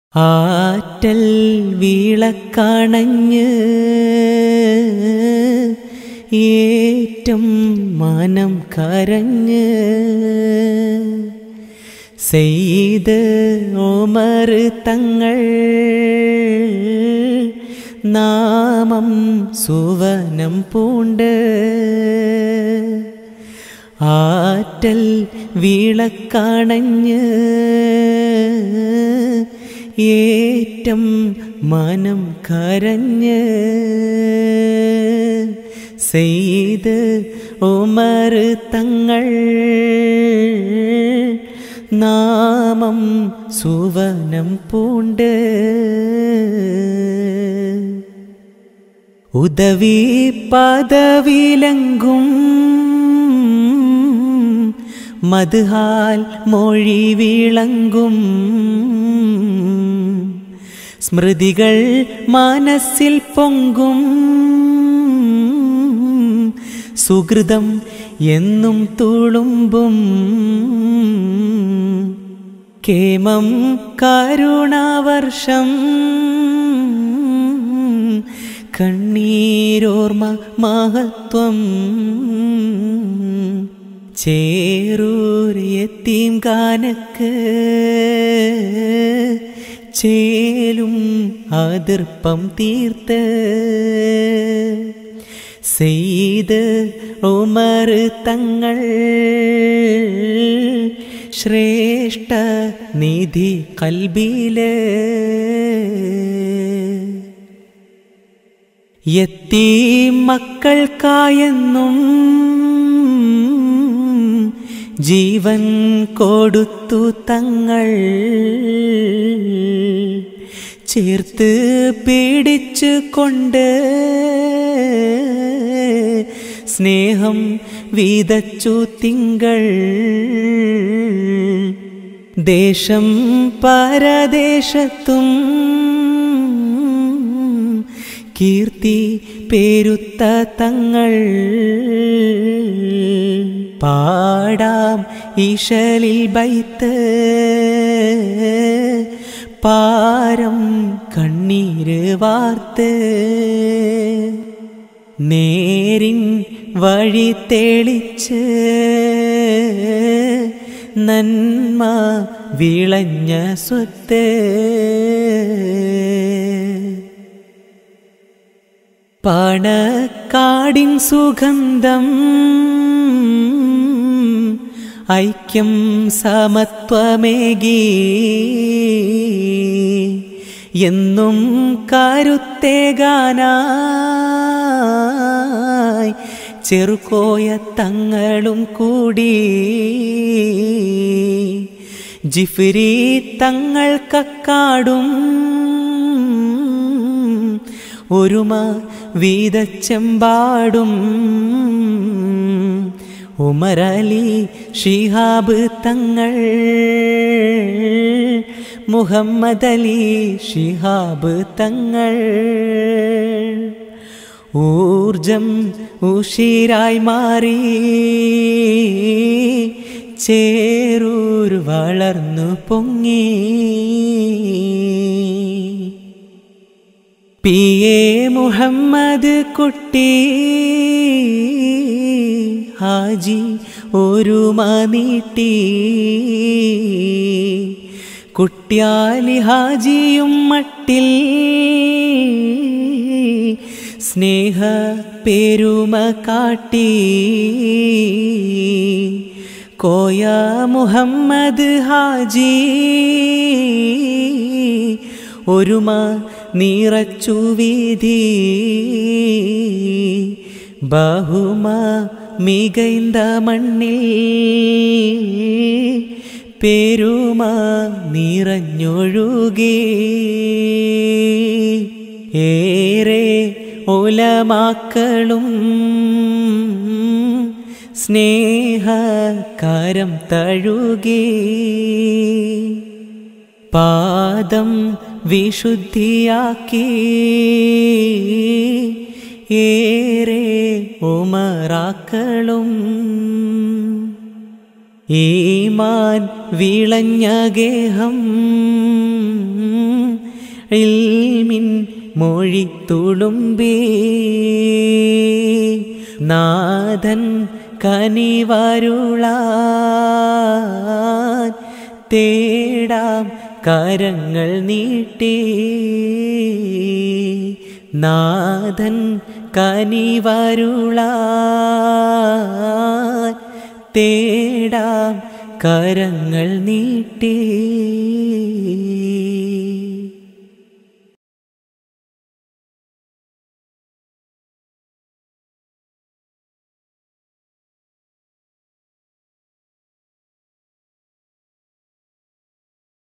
ആറ്റൽ വീളക്കണഞ്ഞ് ഏറ്റം മനം കരഞ്ഞ് സെയ്ത് ഓമർ തങ്ങൾ നാമം സുവനം പൂണ്ട് ആറ്റൽ വീളക്കണഞ്ഞ് ഏറ്റം മനം കരഞ്ഞ് സെയ്ത് ഉമർ തങ്ങൾ നാമം സുവനം പൂണ്ട് ഉദവി പദവിലങ്കും മധുഹാൽ മൊഴി വിളങ്കും സ്മൃതികൾ മനസ്സിൽ പൊങ്കും സുഹൃതം എന്നും തുളുമ്പും കേമം കരുണാവർഷം കണ്ണീരോർമ്മ മഹത്വം ചേരൂർ എത്തീം കാനക്ക് ചേലും അതിർപ്പം തീർത്ത് സെയ്ത് ഉമർ തങ്ങൾ ശ്രേഷ്ഠ നിധി കൽബില് എത്തി മക്കൾക്കായെന്നും ജീവൻ കൊടുത്തു തങ്ങൾ ചേർത്ത് പീഡിച്ചു കൊണ്ട് സ്നേഹം വീതച്ചു തിങ്കൾ ദേശം പരദേശത്തും കീർത്തി പേരുത്ത തങ്ങൾ പാടാം ഈശലിൽ ബൈത്ത് പാരം കണ്ണീര് വാർത്ത് നേരിൻ വഴി തെളിച്ച് നന്മ വിളഞ്ഞ സ്വത്ത് പണക്കാടിൻ സുഗന്ധം ഐക്യം സമത്വമേകി എന്നും കരുത്തേകാനായി ചെറുകോയ തങ്ങളും കൂടി ജിഫിരി തങ്ങൾ കക്കാടും ഒരുമ വീതച്ചെമ്പാടും ഉമരലി ഷിഹാബ് തങ്ങൾ മുഹമ്മദ് അലി ഷിഹാബ് തങ്ങൾ ഊർജം ഉഷീരായി മാറി ചേരൂർ വളർന്നു പൊങ്ങി പി എ മുഹമ്മദ് കുട്ടി ഹാജി ഒരു നീട്ടി കുട്ടിയാലി ഹാജിയും മട്ടിൽ സ്നേഹ പെരുമ കാട്ടി കോയ മുഹമ്മദ് ഹാജി ഒരുമ നിറച്ചു വീതി ബഹുമ മികൈന്ത മണ്ണിൽ പെരുമ നിറഞ്ഞൊഴുകി ഏറെ ഒലമാക്കളും സ്നേഹകരം തഴുകി പാദം വിശുദ്ധിയാക്കി ഏറെ ഉമറാക്കളും ഈമാൻ വിളഞ്ഞ ഗേഹം ഇൽമിൻ മൊഴി തുളുമ്പി നാഥൻ കനിവരുളാൻ തേടാം കരങ്ങൾ നീട്ടി നാഥൻ കനിവരുളാൻ തേടാം കരങ്ങൾ നീട്ടി